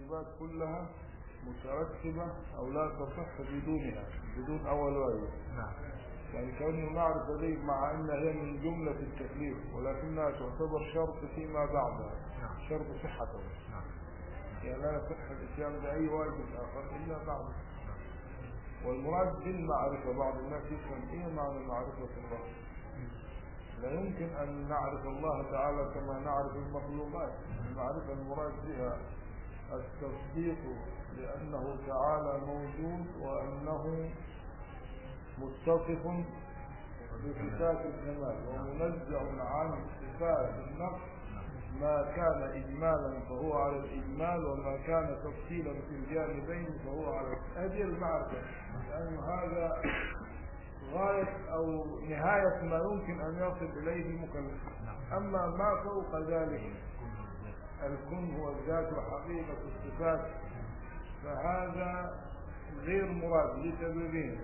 الواجبات كلها مترتبة أو لا تصح بدونها بدون أول واجب نعم يعني كون المعرفة دي مع أنها هي من جملة التكليف ولكنها تعتبر شرط فيما بعدها نعم شرط صحته نعم يعني لا يصح الإتيان بأي واجب آخر إلا بعده والمراد بالمعرفة بعض الناس يفهم إيه معنى معرفة الله لا يمكن أن نعرف الله تعالى كما نعرف المخلوقات المعرفة المراد بها التصديق لأنه تعالى موجود وأنه متصف بصفات الكمال ومنزه عن صفات النقص ما كان إجمالا فهو على الإجمال وما كان تفصيلا في الجانبين فهو على هذه المعرفة لأن هذا غاية أو نهاية ما يمكن أن يصل إليه المكلف أما ما فوق ذلك الكن هو الذات وحقيقة الصفات فهذا غير مراد لسببين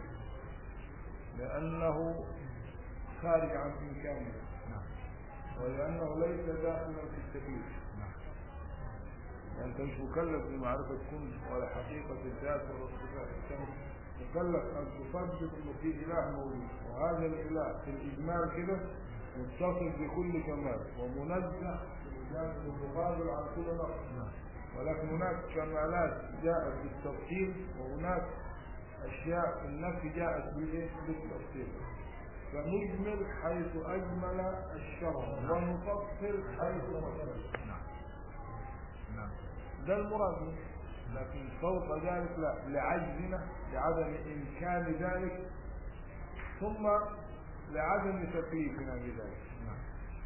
لأنه خارج عن إمكانه نعم ولأنه ليس داخلا في التكليف نعم يعني أنت مش مكلف بمعرفة كن ولا حقيقة الذات ولا الصفات أنت مكلف أن تصدق أن في إله موجود وهذا الإله في الإجمال كده متصف بكل كمال ومنزه بالجانب المقابل عن كل نقص نعم ولكن هناك كمالات جاءت بالتفصيل وهناك أشياء في النفي جاءت بالإيه؟ بالتفصيل فنجمل حيث أجمل الشرع ونفصل حيث فصل نعم نعم ده المراد منه. لكن فوق ذلك لا لعجزنا لعدم إمكان ذلك ثم لعدم تكليفنا بذلك نعم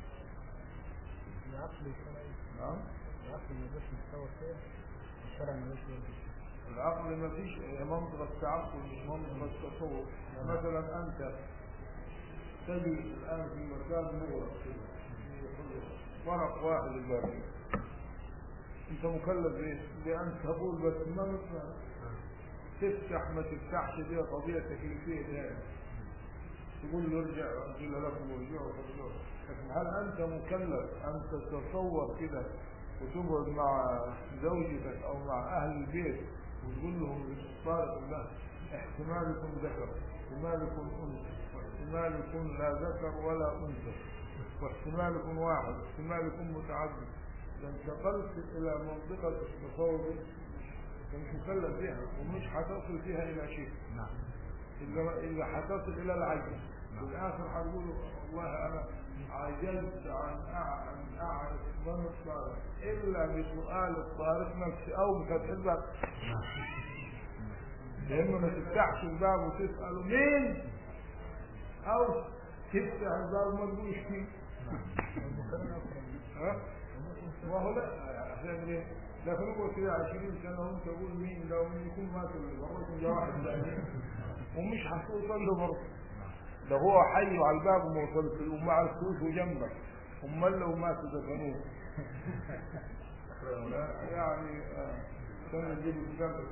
العقل الشرعي نعم العقل ما يقدرش يتصور فيها الشرع ما يقدرش يرد العقل ما فيش هي منطقة تعقل مش منطقة تصور يعني مثلا أنت تجلس الآن في مكان مغلق كده فرق واحد الباب أنت مكلف بإيه؟ بأن تقول بس ما نسمع تفتح ما تفتحش دي قضية تكليفية يعني تقول له ارجع قيل لكم ارجعوا فارجعوا لكن هل أنت مكلف أن تتصور كده وتقعد مع زوجتك أو مع أهل البيت وتقول لهم طارق الله احتمال يكون ذكر احتمال يكون أنثى واحتمال يكون لا ذكر ولا أنثى واحتمال يكون واحد واحتمال يكون متعدد إذا انتقلت إلى منطقة التصور أنت مش مكلف بها ومش هتصل فيها إلى شيء نعم إلا إلا هتصل إلى العجز في الآخر هتقول والله أنا عجزت عن أع- أن أعرف من الطارق إلا بسؤال الطارق نفسه أو بفتح الباب لأنه ما تفتحش الباب وتسأله مين أو تفتح الباب وما تقولش مين ها؟ وهو لا عشان ايه؟ لكن هو كده 20 سنة وانت تقول مين لو مين يكون مات اللي مرة جاء واحد ثاني ومش هتوصل له برضه ده هو حي على الباب وما وصلت له ومع الفلوس وجنبك امال لو ماتوا دفنوه لا، يعني آه، عشان نجيب الكتاب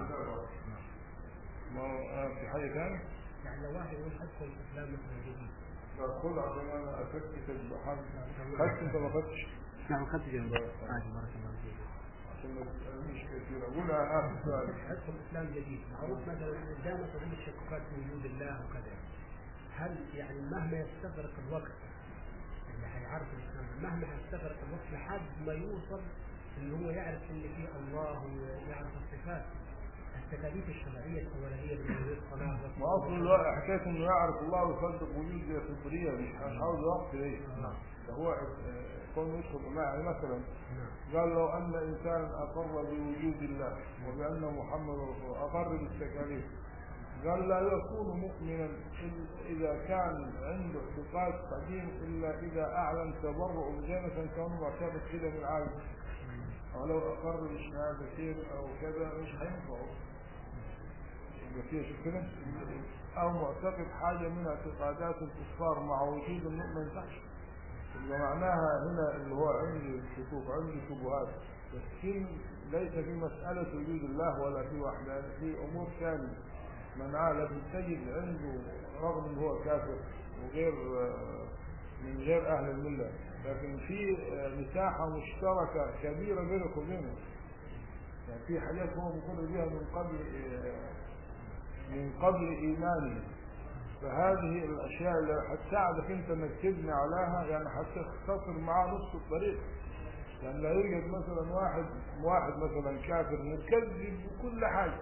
ما هو آه، في حاجة ثانية؟ يعني لو واحد يقول ادخل الاسلام مثلا جديد لا خذ عشان انا افكك الحاجة خدت انت ما خدتش لا ما خدتش جنب عادي بارك الله فيك عشان ما تسألنيش كثير اقولها اخر سؤال ادخل الاسلام جديد معروف مثلا ان دامت عندك شكوكات في وجود الله وكذا هل يعني مهما يستغرق الوقت اللي هيعرف الاسلام مهما هيستغرق الوقت لحد ما يوصل ان هو يعرف ان في الله ويعرف الصفات التكاليف الشرعيه الاولانيه من الصلاه ما اصل الواقع حكايه انه يعرف الله ويصدق وجود زي فطريه مش مش عاوز وقت ليه؟ نعم ده هو آه، كون يدخل معي مثلا نعم قال لو ان انسانا اقر بوجود الله وبان محمد رسول الله اقر بالتكاليف قال لا يكون مؤمنا إلا اذا كان عنده اعتقاد قديم الا اذا اعلن تبرؤ بجنة كان معتقد كده من عالم ولو اقر بالشهادتين او كذا مش هينفعه يبقى فيها شو كده او معتقد حاجه من اعتقادات الكفار مع وجود النور ما ينفعش يبقى معناها هنا اللي هو عندي شكوك عندي شبهات بس في ليس في مسألة وجود الله ولا في وحدانية في أمور ثانية منعها لكن تجد عنده رغم ان هو كافر وغير آه، من غير أهل الملة لكن في آه، مساحة مشتركة كبيرة بينك وبينه يعني في حاجات هو مقر بها من قبل آه، من قبل إيمانه فهذه الأشياء اللي هتساعدك أنت إنك تبني عليها يعني هتختصر معاه نص الطريق لأن لا يوجد مثلا واحد واحد مثلا كافر مكذب بكل حاجة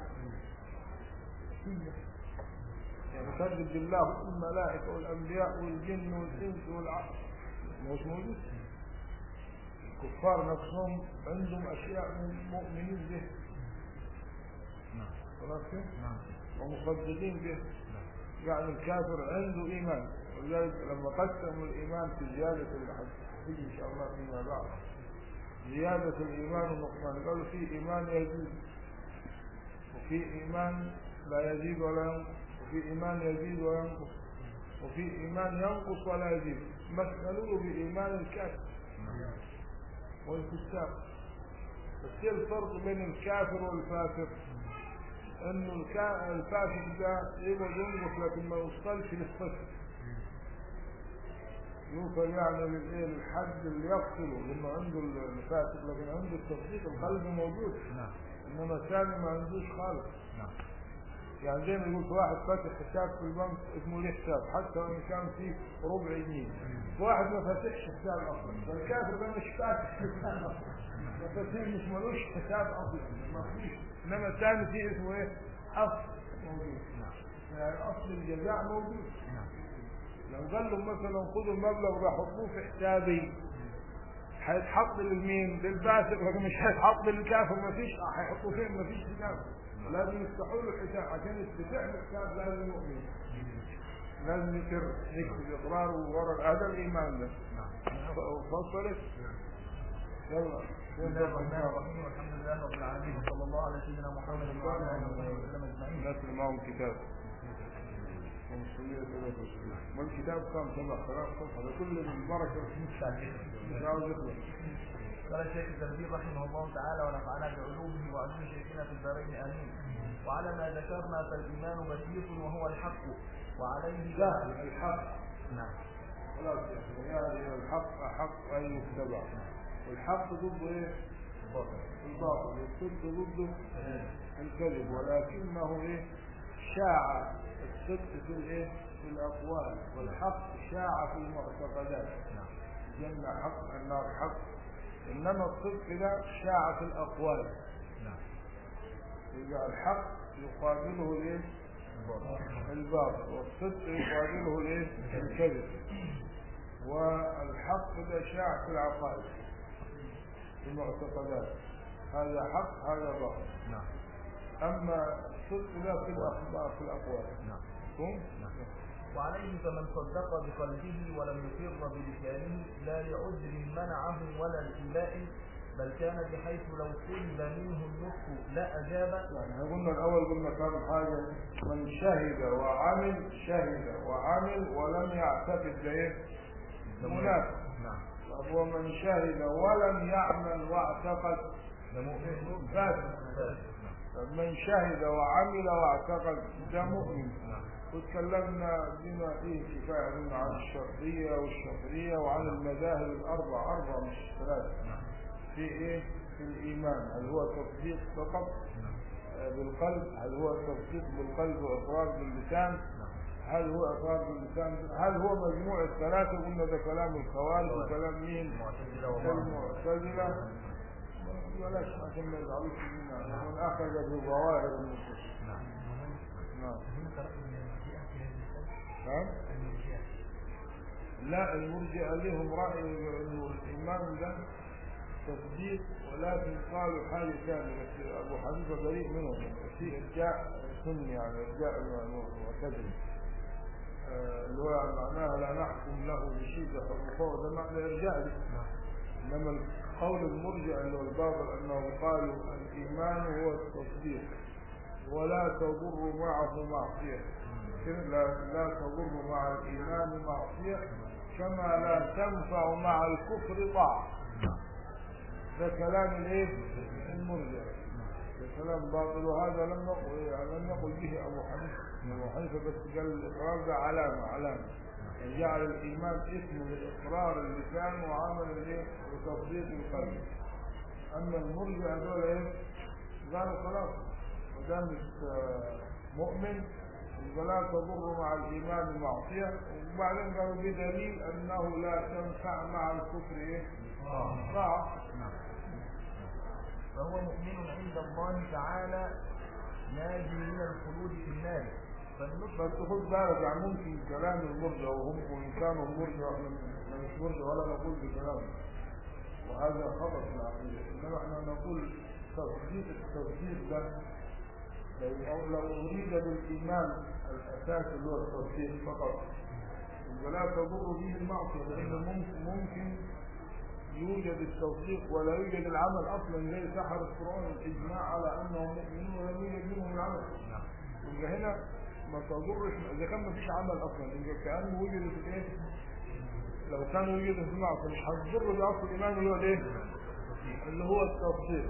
يعني يكذب بالله والملائكة والأنبياء والجن والإنس والعقل مش موجود الكفار نفسهم عندهم أشياء مؤمنين به نعم خلاص كده؟ نعم ومصدقين به نعم يعني الكافر عنده إيمان ولذلك لما قسموا الإيمان في زيادة الحديث إن شاء الله فيما بعد زيادة الإيمان والنقصان قالوا في إيمان يزيد وفي إيمان لا يزيد ولا ينقص وفي إيمان يزيد وينقص وفي إيمان ينقص ولا يزيد مثلوا بإيمان الكافر والفساق بس ايه الفرق بين الكافر والفاسق انه الكا- الفاسق ده يبقى ينقص لكن ما يوصلش للصفر يوصل يعني للايه للحد اللي يقتله لانه عنده الفاسق لكن عنده التصديق القلبي موجود نعم انما الثاني ما عندوش خالص نعم يعني زي ما يقول في واحد فاتح حساب في البنك اسمه ليه حساب حتى وان كان فيه ربع جنيه واحد ما فاتحش حساب اصلا فالكافر ده مش فاتح حساب اصلا الفاتح مش ملوش حساب اصلا ما فيش انما الثاني فيه اسمه ايه اصل موجود يعني اصل الجزاء موجود نعم لو قال لهم مثلا خذوا المبلغ ده حطوه في حسابي هيتحط للمين؟ للفاسق لكن مش هيتحط للكافر ما فيش هيحطوا فين ما فيش حساب لازم يفتحوا له الحساب عشان يفتح له الحساب لازم يؤمن لازم يقر يكتب اقرار وورق هذا الايمان ده نعم فصلت يلا بسم الله الرحمن الرحيم والحمد لله رب العالمين وصلى الله على سيدنا محمد وعلى اله وصحبه وسلم اجمعين الناس اللي معهم كتاب ومسؤولية ثلاثة وسلم والكتاب كم سبع ثلاث صفحة ده كل البركة مش عاوز يخلص قال الشيخ الزبير رحمه الله تعالى ونفعنا بعلومه وعلوم شيخنا في الدارين امين وعلى ما ذكرنا فالايمان بسيط وهو الحق وعليه سهل الحق نعم خلاص يعني الحق أحق أن يتبع والحق ضد إيه؟ الباطل والصدق ضده الكذب ولكنه إيه؟ شاع الصدق في الإيه؟ في الأقوال والحق شاع في المعتقدات نعم الجنة حق النار حق إنما الصدق ده شاع في الأقوال نعم يبقى الحق يقابله الإيه؟ الباطل والصدق يقابله الايه الكذب والحق ده شاع في العقائد في المعتقدات هذا حق هذا باطل نعم اما الصدق ده في الاخبار في الاقوال نعم مفهوم؟ وعليه فمن صدق بقلبه ولم يقر بلسانه لا لعذر منعه ولا لإباء بل كان بحيث لو طلب منه النطق لا أجاب يعني احنا قلنا الاول قلنا كم حاجه من شهد وعمل شهد وعمل ولم يعتقد ده ايه؟ منافق نعم طب ومن شهد ولم يعمل واعتقد ده مؤمن فاسق فاسق. طب من شهد وعمل واعتقد ده مؤمن نعم وتكلمنا بما فيه كفاية قلنا عن الشرطية والشطرية وعن المذاهب الأربع أربع مش ثلاثة نعم في إيه؟ في الإيمان هل هو تصديق فقط نعم آه، بالقلب هل هو تصديق بالقلب وإقرار باللسان نعم هل هو إقرار باللسان هل هو مجموع الثلاثة قلنا ده كلام الخوارج وكلام مين؟ المعتزلة وبعض المعتزلة بلاش عشان ما يزعلوش منا ومن أخذ بظواهر النصوص نعم نعم نعم لا المرجئة لهم رأي انه الايمان ده تصديق ولكن قالوا حاجة ثانية بس ابو حنيفة بريء منهم في ارجاء سني يعني ارجاء معتدل آه، اللي هو معناها لا نحكم له بشيء فهو ده معنى ارجاء دي. انما قول المرجع اللي هو الباطل انه قالوا الايمان هو التصديق ولا تضر معه معصيه كده لا لا تضر مع الايمان معصيه كما لا تنفع مع الكفر طاعه ده كلام الايه المرجع ده كلام باطل وهذا لم نقل يعني لم يقل به ابو حنيفه ابو حنيفه بس قال الاقرار ده علامه علامه يعني جعل الايمان اسم لاقرار اللسان وعمل الايه وتصديق القلب اما المرجع دول ايه قالوا خلاص ما دام مش آه، مؤمن يبقى لا تضر مع الايمان معصيه وبعدين قالوا بدليل انه لا تنفع مع الكفر ايه؟ طاعه فهو مؤمن عند الله تعالى ناجي من الخلود في النار فالنطق بس خد بالك يعني ممكن كلام المرجع وهم وان كانوا مرجع احنا مش مرجع ولا نقول بكلامه وهذا خطا في العقيده انما احنا نقول تصديق التصديق ده لو أو لو اريد بالايمان الاساس اللي هو التصديق فقط يبقى لا تضر به المعصيه لان ممكن ممكن يوجد التصديق ولا يوجد العمل اصلا زي سحر القران الاجماع على انهم مؤمنون ولم يوجد منهم العمل يبقى هنا ما تضرش اذا كان ما فيش عمل اصلا يبقى كانه وجد في ايه؟ لو كان وجد في المعصيه مش هتضر باصل الايمان اللي هو الايه؟ اللي هو التصديق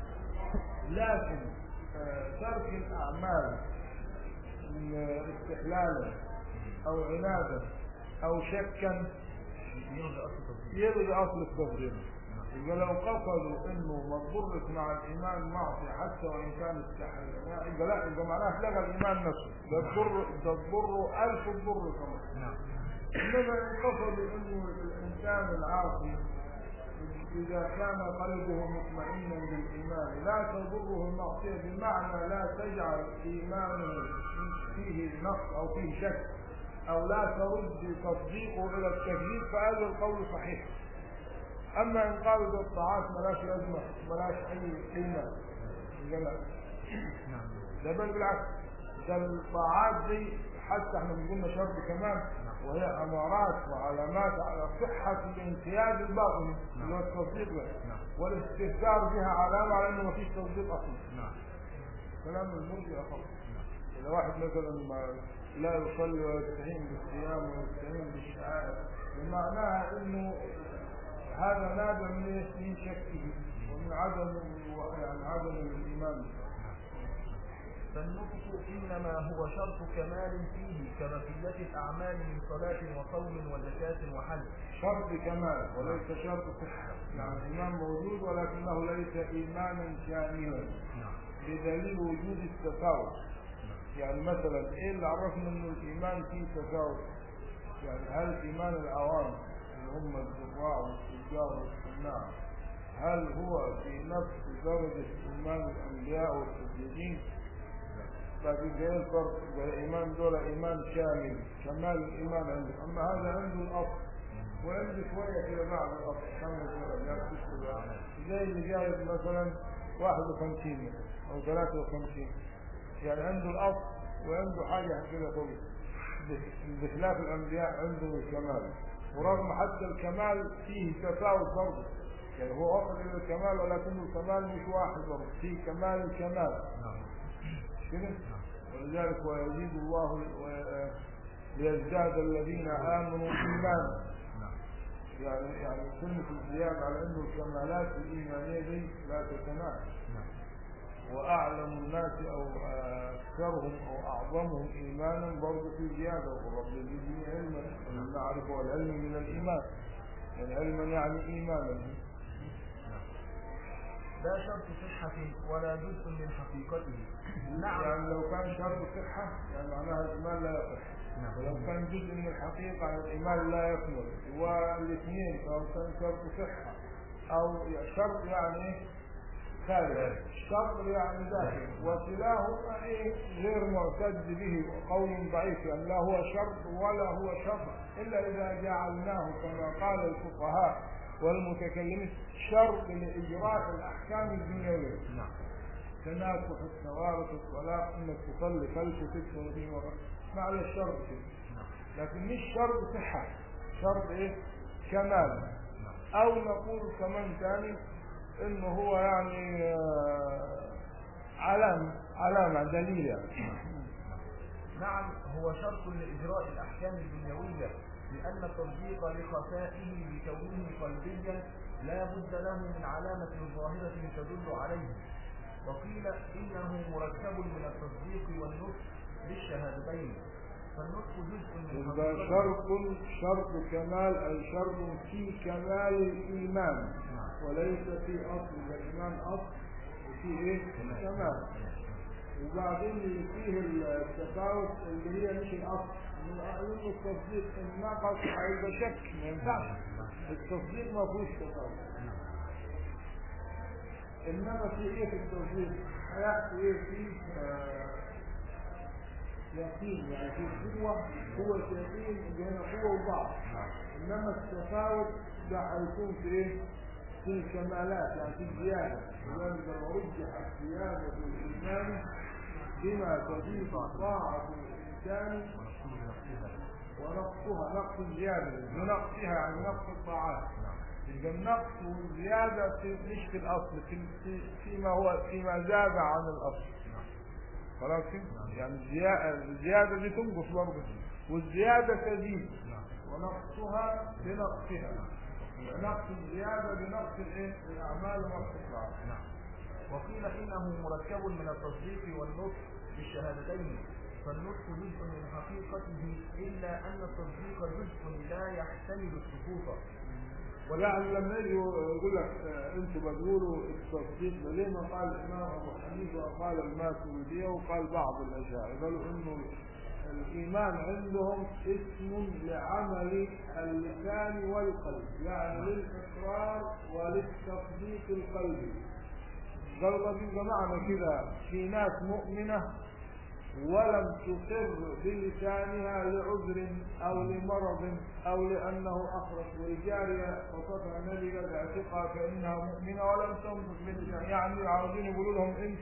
لكن آه، ترك الاعمال آه، استحلالا او عنادا او شكا يلغي اصل التصديق يلغي اصل التصديق يبقى لو قصدوا انه ما تضرش مع الايمان معصيه حتى وان كان استحلال يبقى لا يبقى معناها لغى الايمان نفسه ده تضر ده تضره الف تضر كمان نعم انما ان قصدوا انه الانسان العاصي اذا كان قلبه مطمئنا بالايمان لا تضره المعصيه بمعنى لا تجعل ايمانه فيه نقص او فيه شك او لا ترد تصديقه الى التكذيب فهذا القول صحيح اما ان قالوا ده الطاعات ملاش لازمه ملاش اي قيمه يبقى لا نعم ده بل بالعكس ده الطاعات دي حتى احنا بنقولنا شرط كمان وهي امارات وعلامات على صحه الانقياد الباطني اللي هو التصديق ده نعم. والاستهتار بها علامه على انه ما فيش تصديق اصلا نعم كلام المرجئه فقط اذا واحد مثلا ما لا يصلي ويستعين بالصيام ويستعين بالشعائر بمعناها انه هذا نابع من إيش؟ من شكه ومن عدم يعني عدم الايمان فالنطق إنما هو شرط كمال فيه كبقية الأعمال من صلاة وصوم وزكاة وحج شرط كمال وليس شرط صحة يعني الإيمان موجود ولكنه ليس إيمانا كاملا نعم بدليل وجود التفاوت يعني مثلا إيه اللي عرفنا إنه الإيمان فيه تفاوت يعني هل إيمان العوام اللي هم الزراع والتجار والصناع هل هو في نفس درجة إيمان الأنبياء والصديقين؟ طيب يبقى ايه الفرق؟ يبقى الايمان دول ايمان كامل كمال الايمان عنده اما هذا عنده الاصل وعنده شويه كده بعد الاصل خمس درجات ست درجات زي اللي جايب مثلا 51 او 53 يعني عنده الاصل وعنده حاجه كده فوق بخ- بخلاف الانبياء عنده الكمال ورغم حتى الكمال فيه تفاوت برضه يعني هو وصل الى الكمال ولكنه الكمال مش واحد برضه فيه كمال الكمال نعم كده ولذلك ويزيد الله و- ليزداد الذين امنوا ايمانا نعم يعني يعني كلمه الزياده على انه الكمالات الايمانيه دي لا تتناهى نعم واعلم الناس او اكثرهم او اعظمهم ايمانا برضه في زياده وقل رب زدني علما المعرفه والعلم من الايمان يعني علما يعني ايمانا لا شرط صحة ولا جزء من حقيقته نعم يعني لو كان شرط صحه يعني معناها الايمان لا يصح نعم. ولو كان جزء من الحقيقة الإيمان لا يكمل والاثنين سواء كان شرط صحة أو شرط يعني خارج شرط يعني داخل وكلاهما إيه غير معتد به وقول ضعيف يعني لا هو شرط ولا هو شرط إلا إذا جعلناه كما قال الفقهاء والمتكلمين شرط لإجراء الأحكام الدنيوية نعم تناكح التوارث الطلاق انك تصلي خلف وتكسر في مرة مع الشرط كده لكن مش شرط صحة شرط ايه كمال نعم او نقول كمان ثاني انه هو يعني آه، علامة علامة دليل يعني نعم هو شرط لإجراء الأحكام الدنيوية لأن التصديق لخفائه بكونه قلبيا لا بد له من علامة ظاهرة تدل عليه وقيل إنه مركب من التصديق والنطق بالشهادتين فالنطق جزء من يبقى حقيقته. شرط شرط كمال اي شرط في كمال الايمان وليس في اصل الايمان اصل وفي فيه ايه كمال وبعدين فيه التفاوت اللي هي مش الاصل لانه التصديق ان نقص هيبقى شك ما ينفعش التصديق ما فيهوش تفاوت انما في ايه في التصديق هيحصل ايه في آه، يقين يعني في قوة قوة يقين اللي هنا قوة وضعف انما التفاوت ده هيكون في ايه في الكمالات يعني في الزيادة ولذلك لو رجحت زيادة الإيمان بما تزيد طاعة الإنسان ونقصها نقص الزيادة بنقصها يعني نقص الطاعات يبقى النقص والزيادة في مش في الأصل في في- فيما هو فيما زاد عن الأصل خلاص كده؟ يعني الزيادة الزيادة دي تنقص برضه والزيادة تزيد ونقصها بنقصها نقص الزيادة بنقص الايه؟ الأعمال ونقص الطاعات وقيل إنه مركب من التصديق والنطق بالشهادتين فالنطق جزء من حقيقته إلا أن التصديق جزء لا يحتمل السقوط يعني لما يجي يقول لك آه، انتوا بتقولوا التصديق ده ليه ما قال الامام ابو حنيفه وقال الماتريديه وقال بعض الاشاعره قالوا انه الايمان عندهم اسم لعمل اللسان والقلب يعني للاقرار وللتصديق القلبي قالوا طب يبقى معنى كده في ناس مؤمنه ولم تقر بلسانها لعذر او لمرض او لانه اخرج والجاريه وصفها النبي قد اعتقها كانها مؤمنه ولم تنطق بلسانها يعني عاوزين يقولوا لهم انت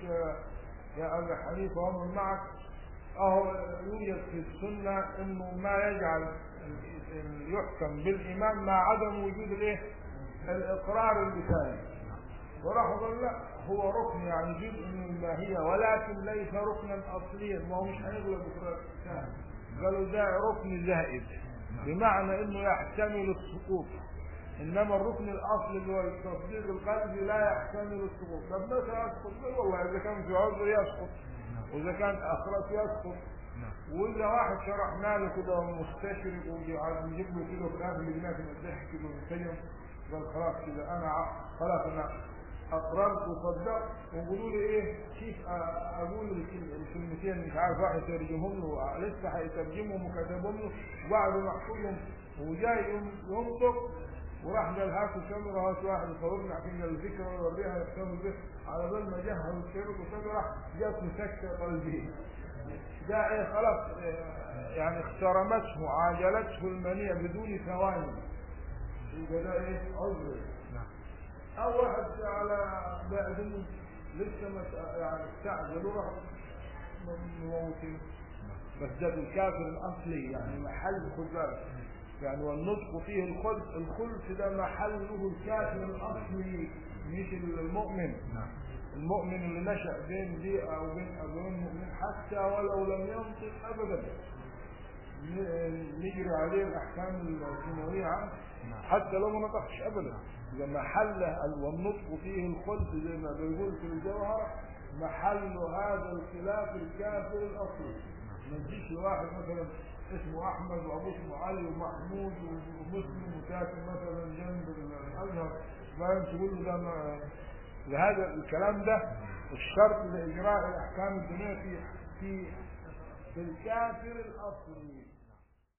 يا ابا حنيفه ومن معك اهو يوجد في السنه انه ما يجعل ال- ال- يحكم بالايمان مع عدم وجود الايه؟ الاقرار اللساني وراحوا قالوا لا هو ركن يعني جزء من الماهية ولكن ليس ركنا أصليا ما هو مش هيغلب الإنسان قالوا ده ركن زائد بمعنى انه يحتمل السقوط انما الركن الاصلي اللي هو التصديق القلبي لا يحتمل السقوط طب متى يسقط؟ قال والله اذا كان في عذر يسقط واذا كان اخرس يسقط واذا واحد شرحنا له كده مستشرق ونجيب له كده في الاخر اللي هناك من الضحك كده ونسيم قال خلاص كده انا ع- خلاص انا اقررت وصدقت وقولوا لي ايه كيف أ- اقول الكل- الكلمتين مش عارف واحد يترجمهم له لسه هيترجمهم وكتبهم له وبعد ما احفظهم وجاي يم- ينطق وراح قال هاتوا كاميرا هات واحد يصورنا عشان الذكرى ويوريها يحتمل به على بال ما جهز الشرط وكاميرا جات سكته قلبيه ده ايه خلاص إيه يعني اخترمته عاجلته المنية بدون ثواني يبقى ده ايه عذر او واحد على بعدين لسه ما ت- يعني استعجلوا راح موتين بس ده الكافر الاصلي يعني محل خد بالك يعني والنطق فيه الخلف الخلف ده محله الكافر الاصلي مش المؤمن المؤمن اللي نشأ بين بيئة أو بين أبوين مؤمن حتى ولو لم ينطق أبدا ن- نجري عليه الأحكام الدنيوية عنه حتى لو ما نطقش أبدا إذا محل ال- والنطق فيه الخلف زي ما بيقول في الجوهر محل هذا الخلاف الكافر الأصلي ما تجيش واحد مثلا اسمه أحمد وأبوه اسمه علي ومحمود ومسلم وساكن مثلا جنب الأزهر ما تقول له ده ما لهذا الكلام ده الشرط لإجراء الأحكام الدينية في في في الكافر الأصلي